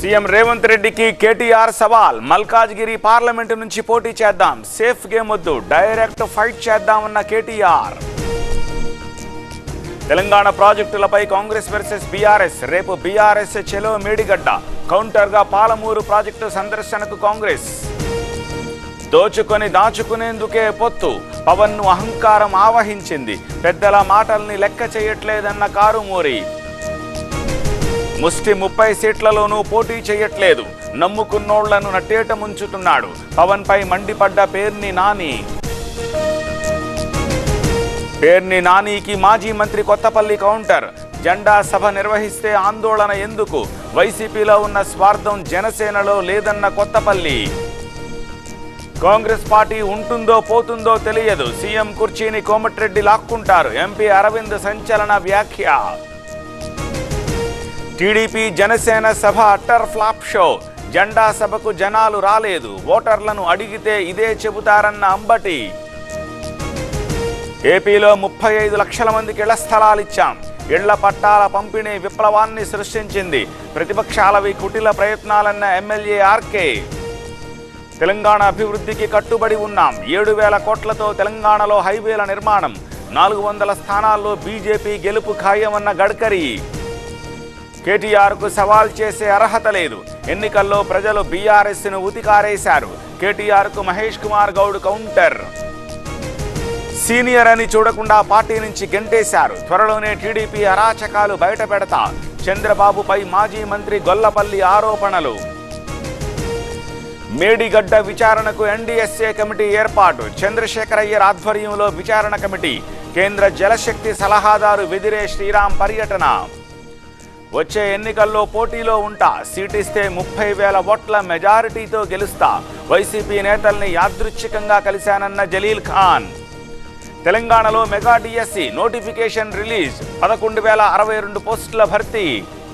CM Revanth రెడ్డికి కేటీఆర్ సవాల్ Malkajgiri parliament నుంచి పోటీ చేద్దాం సేఫ్ గేమ్ వద్దు డైరెక్ట్ ఫైట్ చేద్దామన్న కేటీఆర్ తెలంగాణ ప్రాజెక్టులపై కాంగ్రెస్ వర్సెస్ బీఆర్ఎస్ రేపు బీఆర్ఎస్ చెలో మేడిగడ్డ కౌంటర్గా పాలమూరు ప్రాజెక్టు సందర్శనకు కాంగ్రెస్ దోచుకొని దాచుకునేందుకే పొత్తు పవన్ ను అహంకారం ఆవహించింది పెద్దల మాటల్ని లెక్క చేయట్లేదన్న కారుమూరి ముష్టి ముప్పై సీట్లలోనూ పోటీ చేయట్లేదు నమ్ముకున్నోళ్లను నట్టేట ముంచుతున్నాడు పవన్ పై మండిపడ్డ పేర్ని నాని పేర్ని నానికి మాజీ మంత్రి కొత్తపల్లి కౌంటర్ జెండా సభ నిర్వహిస్తే ఆందోళన ఎందుకు వైసీపీలో ఉన్న స్వార్థం జనసేనలో లేదన్న కొత్తపల్లి కాంగ్రెస్ పార్టీ ఉంటుందో పోతుందో తెలియదు సీఎం కుర్చీని కోమటిరెడ్డి లాక్కుంటారు ఎంపీ అరవింద్ సంచలన వ్యాఖ్య టీడీపీ జనసేన సభ అట్టర్ ఫ్లాప్ షో జెండా సభకు జనాలు రాలేదు ఓటర్లను అడిగితే ఇదే చెబుతారన్న అంబటి ఏపీలో ముప్పై ఐదు లక్షల మందికి ఇళ్ల స్థలాలు ఇచ్చాం ఇళ్ల పట్టాల పంపిణీ విప్లవాన్ని సృష్టించింది ప్రతిపక్షాలవి కుటిల ప్రయత్నాలన్న ఎమ్మెల్యే ఆర్కే తెలంగాణ అభివృద్ధికి కట్టుబడి ఉన్నాం ఏడు వేల కోట్లతో తెలంగాణలో హైవేల నిర్మాణం నాలుగు వందల స్థానాల్లో బీజేపీ గెలుపు ఖాయమన్న గడ్కరీ కేటీఆర్కు సవాల్ చేసే అర్హత లేదు ఎన్నికల్లో ప్రజలు బీఆర్ఎస్ను ఉతికారేశారు కేటీఆర్కు మహేష్ కుమార్ గౌడ్ కౌంటర్ సీనియర్ అని చూడకుండా పార్టీ నుంచి గెంటేశారు త్వరలోనే టీడీపీ అరాచకాలు బయట పెడతా చంద్రబాబుపై మాజీ మంత్రి గొల్లపల్లి ఆరోపణలు మేడిగడ్డ విచారణకు ఎన్డీఎస్ఏ కమిటీ ఏర్పాటు చంద్రశేఖర్ అయ్యర్ ఆధ్వర్యంలో విచారణ కమిటీ కేంద్ర జలశక్తి సలహాదారు వెదిరే శ్రీరామ్ పర్యటన వచ్చే ఎన్నికల్లో పోటీలో ఉంటా సీటిస్తే ముప్పై వేల ఓట్ల మెజారిటీతో గెలుస్తా వైసీపీ నేతల్ని యాదృచ్ఛికంగా కలిశానన్న జలీల్ ఖాన్ తెలంగాణలో మెగా డిఎస్సి నోటిఫికేషన్ రిలీజ్ పదకొండు వేల అరవై రెండు పోస్టుల భర్తీ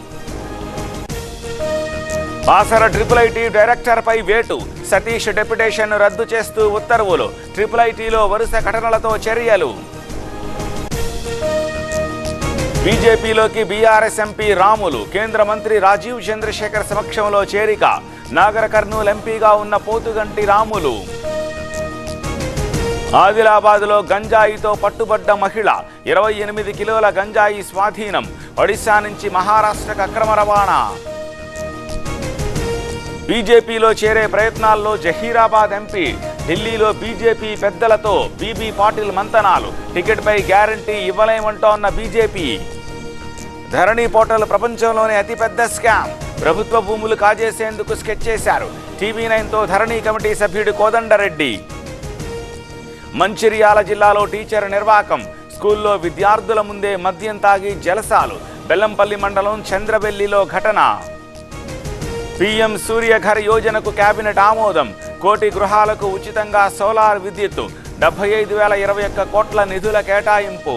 బాసర ట్రిపుల్ ఐటీ డైరెక్టర్పై వేటు సతీష్ డెప్యుటేషన్ రద్దు చేస్తూ ఉత్తర్వులు ట్రిపుల్ ఐటీలో వరుస ఘటనలతో చర్యలు బీజేపీలోకి బీఆర్ఎస్ ఎంపీ రాములు కేంద్ర మంత్రి రాజీవ్ చంద్రశేఖర్ సమక్షంలో చేరిక నాగర్ కర్నూలు ఎంపీగా ఉన్న పోతుగంటి రాములు ఆదిలాబాద్లో గంజాయితో పట్టుబడ్డ మహిళ ఇరవై ఎనిమిది కిలోల గంజాయి స్వాధీనం ఒడిశా నుంచి మహారాష్ట్రకు అక్రమ రవాణా బీజేపీలో చేరే ప్రయత్నాల్లో జహీరాబాద్ ఎంపీ ఢిల్లీలో బీజేపీ పెద్దలతో బీబీ పాటిల్ మంతనాలు టికెట్పై గ్యారంటీ ఇవ్వలేమంటోన్న బీజేపీ ధరణి పోర్టల్ ప్రపంచంలోనే అతిపెద్ద స్కామ్ ప్రభుత్వ భూములు కాజేసేందుకు స్కెచ్ చేశారు టీవీ నైన్తో ధరణి కమిటీ సభ్యుడు కోదండరెడ్డి మంచిర్యాల జిల్లాలో టీచర్ నిర్వాకం స్కూల్లో విద్యార్థుల ముందే మద్యం తాగి జలసాలు బెల్లంపల్లి మండలం చంద్రవెల్లిలో ఘటన పీఎం సూర్యఘర్ యోజనకు కేబినెట్ ఆమోదం కోటి గృహాలకు ఉచితంగా సోలార్ విద్యుత్తు డెబ్బై ఐదు వేల ఇరవై ఒక్క కోట్ల నిధుల కేటాయింపు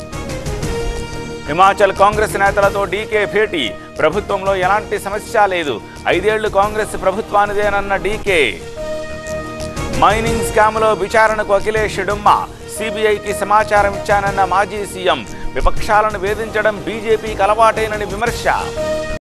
హిమాచల్ కాంగ్రెస్ నేతలతో డీకే భేటీ ప్రభుత్వంలో ఎలాంటి సమస్య లేదు ఐదేళ్లు కాంగ్రెస్ ప్రభుత్వానిదేనన్న డీకే మైనింగ్ స్కామ్లో విచారణకు అఖిలేష్ డుమ్మ సిబిఐకి సమాచారం ఇచ్చానన్న మాజీ సీఎం విపక్షాలను వేధించడం బీజేపీకి అలవాటేనని విమర్శ